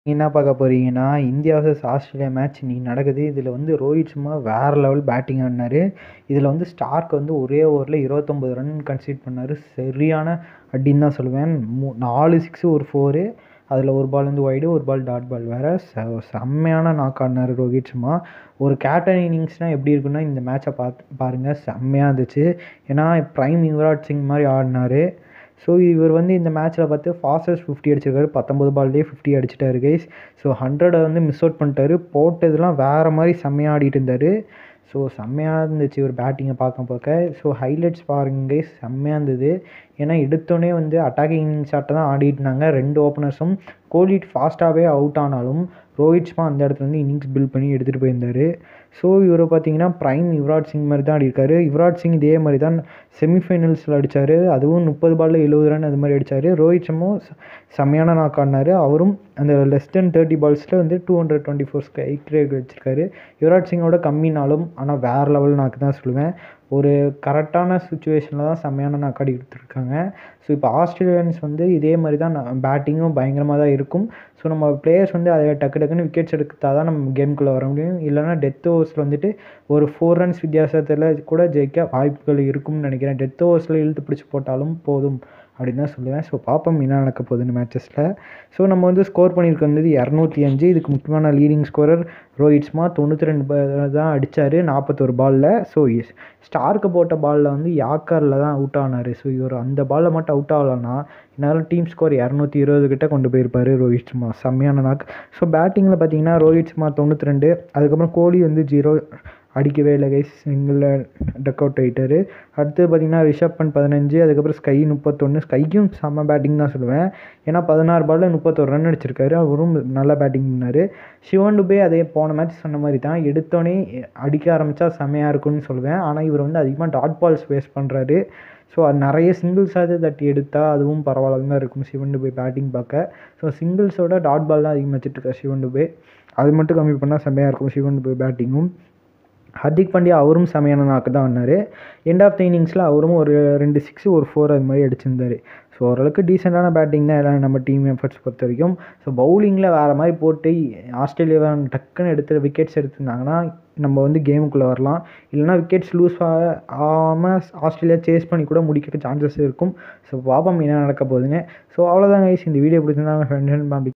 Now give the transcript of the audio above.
என்ன பார்க்க போறீங்கன்னா, இந்தியா வர்சஸ் ஆஸ்திரேலியா மேட்ச் இன்னைக்கு நடக்குது. இதில வந்து ரோஹித் சர்மா வேற லெவல் பேட்டிங் ஆடுனாரு. இதில வந்து ஸ்டார்க் வந்து ஒரே ஓவர்ல 29 ரன் கன்சீட் பண்ணாரு. சரியான அடின்னு தான் சொல்லுவேன். மு 4 சிக்ஸு, ஒரு ஃபோரு. அதில ஒரு பால் வந்து ஒய்டு, ஒரு பால் டாட் பால் வேற. செ செம்மையான நாக் ஆடுனாரு ரோஹித் சர்மா. ஒரு கேப்டன் இன்னிங்ஸ்னா எப்படி இருக்குன்னா, இந்த மேட்ச பாத் பாருங்க செம்மையா இருந்துச்சு. ஏன்னா, பிரைம் யுவராஜ் சிங் மாரி ஆடுனாரு. ஸோ, இவர் வந்து இந்த மேட்ச்ல பார்த்து ஃபாஸ்டஸ்ட் 50 அடிச்சிருக்காரு. 19 பால்லயே 50 அடிச்சுட்டாரு கைஸ். ஸோ, 100 வந்து மிஸ் அவுட் பண்ணிட்டாரு. போட்டதெல்லாம் வேற மாரி செம்மையா ஆடிட்டு இருந்தாரு. ஸோ, செம்மையா இருந்துச்சு இவர் பேட்டிங்க பார்க்க பார்க்க. ஸோ, ஹைலைட்ஸ் பாருங்க கைஸ் செம்மையா இருந்தது. ஏன்னா, எடுத்தோனே வந்து அட்டாக்கிங் இன்னிங்ஸ் ஆட்டம் தான் ஆடிட்டு இருந்தாங்க. 2 ஓப்பனர்ஸும். கோலி ஃபாஸ்ட்டாவே அவுட் ஆனாலும், ரோஹித் சர்மா அந்த இடத்துல இருந்து இன்னிங்ஸ் பில்ட் பண்ணி எடுத்துட்டு போயிருந்தாரு. ஸோ, இவர பார்த்தீங்கன்னா, பிரைம் யுவராஜ் சிங் மாரி தான் ஆடியிருக்காரு. யுவராஜ் சிங் இதே மாரி தான் செமி ஃபைனல்ஸ்ல அடிச்சாரு. அதுவும் 30 பால்ல 70 ரன் அது மாரி அடிச்சாரு. ரோஹித் சர்மாவும் செ செம்மையான நாக் ஆடுனாரு. அவரும் அந்த லெஸ் தென் 30 பால்ஸ்ல வந்து 224 ஸ்ட்ரைக் ரேட் வச்சிருக்காரு. யுவராஜ் சிங்கோட கம்மினாலும், ஆனா வேற லெவல் நாக் தான் சொல்லுவேன். ஒரு கரெக்டான சிச்சுவேஷன்ல தான் செம்மையான நாக் ஆடி குடுத்துருக்காங்க. ஸோ, இப்போ ஆஸ்திரேலியன்ஸ் வந்து இதே மாரி தான் பேட்டிங்கும் பயங்கரமா தான் இருக்கும். ஸோ, நம்ம பிளேயர்ஸ் வந்து அத டக்கு டக்குன்னு விக்கெட்ஸ் எடுத்தா தான் நம்ம கேம்குள்ள வர முடியும். இல்லன்னா டெத் ஓவர்ஸ்ல வந்துட்டு ஒரு 4 ரன்ஸ் வித்தியாசத்தில கூட ஜெயிக்க வாய்ப்புகள் இருக்கும்னு நினைக்கிறேன். டெத் ஓவர்ஸ்ல இழுத்து பிடிச்சு போட்டாலும் போதும் அப்படின்னு தான் சொல்லுவேன். ஸோ, பார்ப்போம் என்ன நடக்க போகுதுன்னு மேட்சஸ்ல. ஸோ, நம்ம வந்து ஸ்கோர் பண்ணியிருக்க வந்தது 205 இதுக்கு முக்கியமான லீடிங் ஸ்கோரர் ரோஹித் சர்மா 92 ப தான் அடிச்சாரு 41 பால்ல. ஸோ, எஸ் ஸ்டார்க் போட்ட பால்ல வந்து யார்க்கர்ல தான் அவுட் ஆனாரு. ஸோ, இவரு அந்த பால்ல மட்டும் அவுட் ஆகலன்னா, இந்நேரம் டீம் ஸ்கோர் 220 கிட்ட கொண்டு போயிருப்பாரு ரோஹித் சர்மா. செம்மையான நாக். ஸோ, பேட்டிங்ல பார்த்தீங்கன்னா, ரோஹித் சர்மா 92 அதுக்கப்புறம் கோலி வந்து 0 அடிக்கவே இல்ல கைஸ். சிங்கிள்ல டக் அவுட் ஆயிட்டாரு. அடுத்தது பார்த்தீங்கன்னா, ரிஷப் பண்ட் 15 அதுக்கப்புறம் ஸ்கை 31 ஸ்கையும் செம்ம பேட்டிங் தான் சொல்லுவேன். ஏன்னா, 16 பால்ல 31 ரன் அடிச்சிருக்காரு. அவரும் நல்லா பேட்டிங் பண்ணாரு. சிவன் துபே அதே போன மேட்ச் சொன்ன மாரி தான். எடுத்தோனே அடிக்க ஆரம்பிச்சா செம்மையா இருக்கும்னு சொல்லுவேன். ஆனா, இவர் வந்து அதிகமா டாட் பால்ஸ் வேஸ்ட் பண்றாரு. ஸோ, நெறைய சிங்கிள்ஸாவது தட்டி எடுத்தா அதுவும் பரவாயில்லன்னு தான் இருக்கும் சிவன் துபே பேட்டிங் பார்க்க. ஸோ, சிங்கிள்ஸோட டாட் பால் தான் அதிகமா வச்சுட்டுருக்காரு சிவன் துபே. அது மட்டும் கம்மி பண்ணா செம்மையா இருக்கும் சிவன் துபே பேட்டிங்கும். ஹர்திக் பாண்டியா அவரும் செம்மையான நாக் தான் ஆடுனாரு. எண்ட் ஆஃப் த இன்னிங்ஸ்ல அவரும் ஒரு 2 சிக்ஸு, ஒரு ஃபோர் அது மாரி அடிச்சிருந்தாரு. ஸோ, ஓரளவுக்கு டீசென்ட்டான பேட்டிங் தான் எல்லாம் நம்ம டீம் எஃபர்ட்ஸ் பொறுத்தவரைக்கும். ஸோ, பவுலிங்ல வேற மாரி போட்டு ஆஸ்திரேலியாவ டக்குன்னு எடுத்து விக்கெட்ஸ் எடுத்திருந்தாங்கன்னா, நம்ம வந்து கேமுக்குள்ள வரலாம். இல்லன்னா விக்கெட்ஸ் லூஸ் ஆ ஆகாம ஆஸ்திரேலியா சேஸ் பண்ணி கூட முடிக்கிறதுக்கு சான்சஸ் இருக்கும். ஸோ, பார்ப்போம் என்ன நடக்க போகுதுன்னு. ஸோ, அவ்வளோதான் கைஸ் இந்த வீடியோ பிடிச்சிருந்தா உங்க ஃப்ரெண்ட்ஸ் அண்ட் ஃபேமிலி